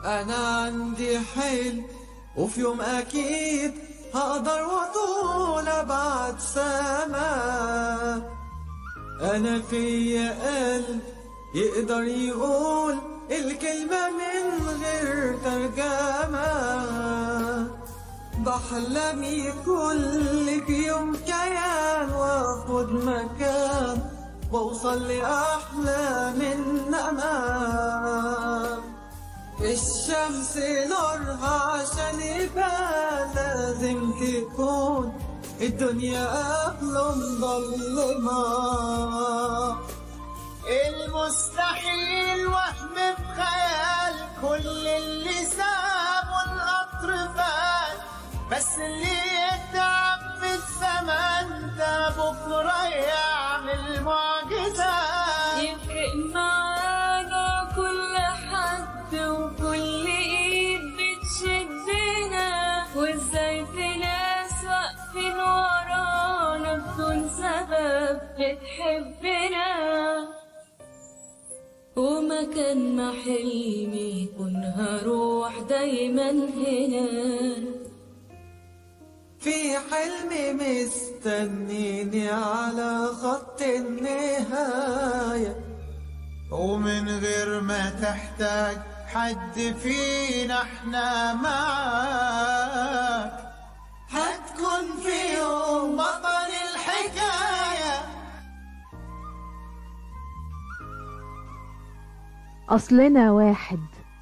أنا عندي حلم وفي يوم أكيد هقدر وطول أبعد سما أنا فيا قلب يقدر يقول الكلمة من غير ترجمة بحلم يكون لك يوم كيان واخد مكان واوصل لأحلام النمام الشمس نورها عشان يبان لازم تكون الدنيا قبله مظلمة المستحيل وهم بخيال كل اللي سابوا القطر فات بس اللي يتعب في الزمن ده بكرة يعمل معجزات يفرق معانا كل حد وكل ايد بتشدنا وازاي في ناس واقفين ورانا بدون سبب بتحبنا ومكان ما حلمي يكون هروح دايما هنا في حلمي مستنيني على خط النهاية ومن غير ما تحتاج حد فينا احنا معاك هتكون في يوم بطل الحكايه أصلنا واحد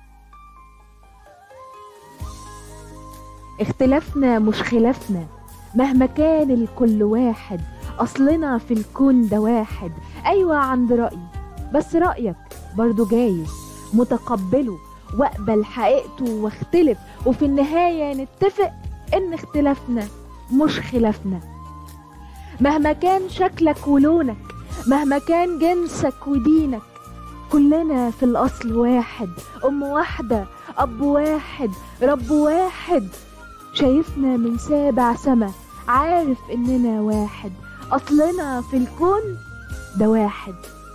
اختلافنا مش خلافنا مهما كان الكل واحد أصلنا في الكون ده واحد أيوة عند رأيي بس رأيك برضو جايز متقبله واقبل حقيقته واختلف وفي النهاية نتفق إن اختلافنا مش خلافنا مهما كان شكلك ولونك مهما كان جنسك ودينك كلنا في الأصل واحد أم واحدة أب واحد رب واحد شايفنا من سابع سما عارف إننا واحد أصلنا في الكون ده واحد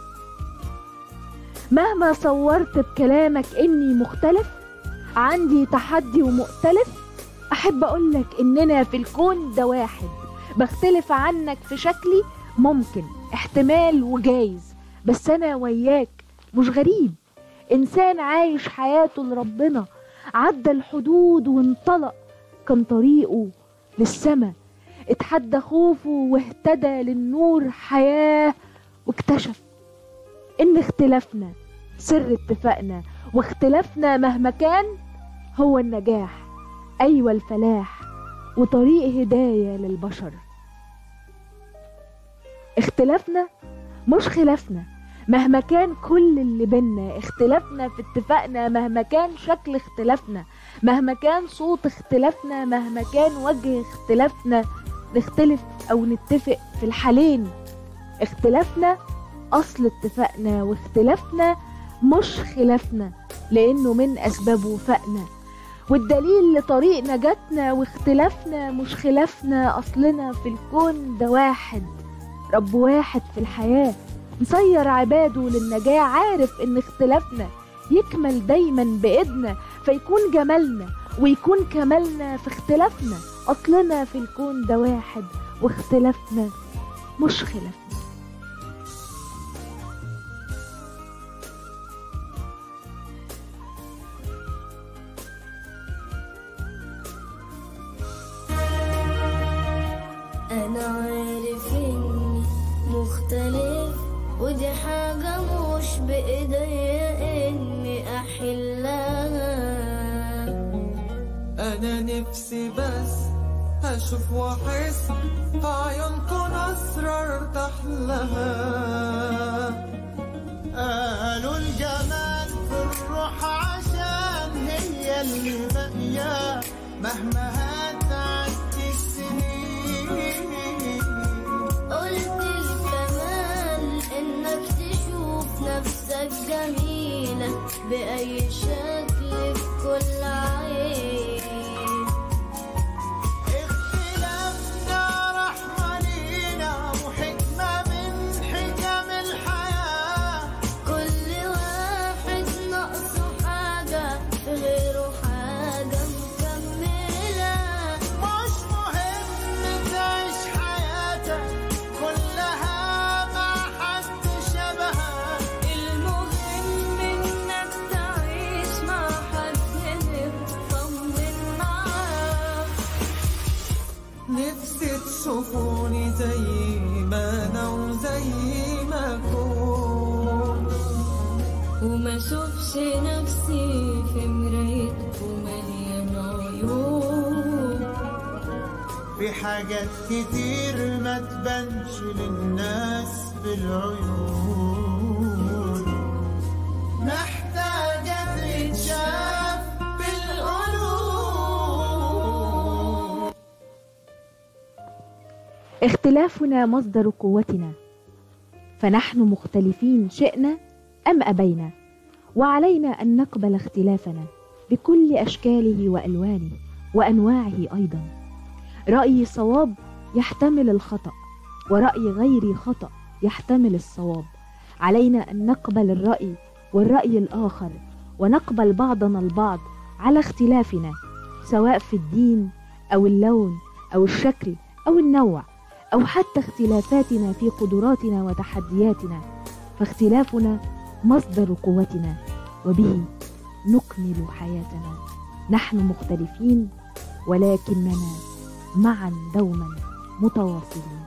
مهما صورت بكلامك إني مختلف عندي تحدي ومختلف أحب أقولك إننا في الكون ده واحد بختلف عنك في شكلي ممكن احتمال وجايز بس أنا وياك مش غريب إنسان عايش حياته لربنا عدى الحدود وانطلق كان طريقه للسما اتحدى خوفه واهتدى للنور حياة واكتشف إن اختلافنا سر اتفاقنا واختلافنا مهما كان هو النجاح أيوة الفلاح وطريق هداية للبشر اختلافنا مش خلافنا مهما كان كل اللي بينا اختلافنا في اتفاقنا مهما كان شكل اختلافنا مهما كان صوت اختلافنا مهما كان وجه اختلافنا نختلف او نتفق في الحالين اختلافنا اصل اتفاقنا واختلافنا مش خلافنا لانه من اسباب وفائنا والدليل لطريق نجاتنا واختلافنا مش خلافنا اصلنا في الكون ده واحد رب واحد في الحياه مسير عباده للنجاة عارف ان اختلافنا يكمل دايما بإيدنا فيكون جمالنا ويكون كمالنا في اختلافنا أصلنا في الكون ده واحد واختلافنا مش خلافنا أنا عارف إني مختلف ودي حاجة مش بإيديا إني أحلها أنا نفسي بس أشوف وأحس في عيونكم أسرار ارتاح لها قالوا الجمال في الروح عشان هي اللي باقية مهما هتعدي السنين قلت الكمال إنك تشوف نفسك جميلة بأي شكل في كل عين اختلافنا رحمة لينا وحكمة من حكم الحياة كل واحد ناقصه حاجة في غير وما اشوفش نفسي في مرايتكم مليان عيوب في حاجات كتير ما تبانش للناس بالعيون محتاجة تتشاف بالقلوب اختلافنا مصدر قوتنا فنحن مختلفين شئنا ام ابينا وعلينا ان نقبل اختلافنا بكل اشكاله والوانه وانواعه ايضا رايي صواب يحتمل الخطا وراي غيري خطا يحتمل الصواب علينا ان نقبل الراي والراي الاخر ونقبل بعضنا البعض على اختلافنا سواء في الدين او اللون او الشكل او النوع او حتى اختلافاتنا في قدراتنا وتحدياتنا فاختلافنا مصدر قوتنا وبه نكمل حياتنا نحن مختلفين ولكننا معا دوما متواصلين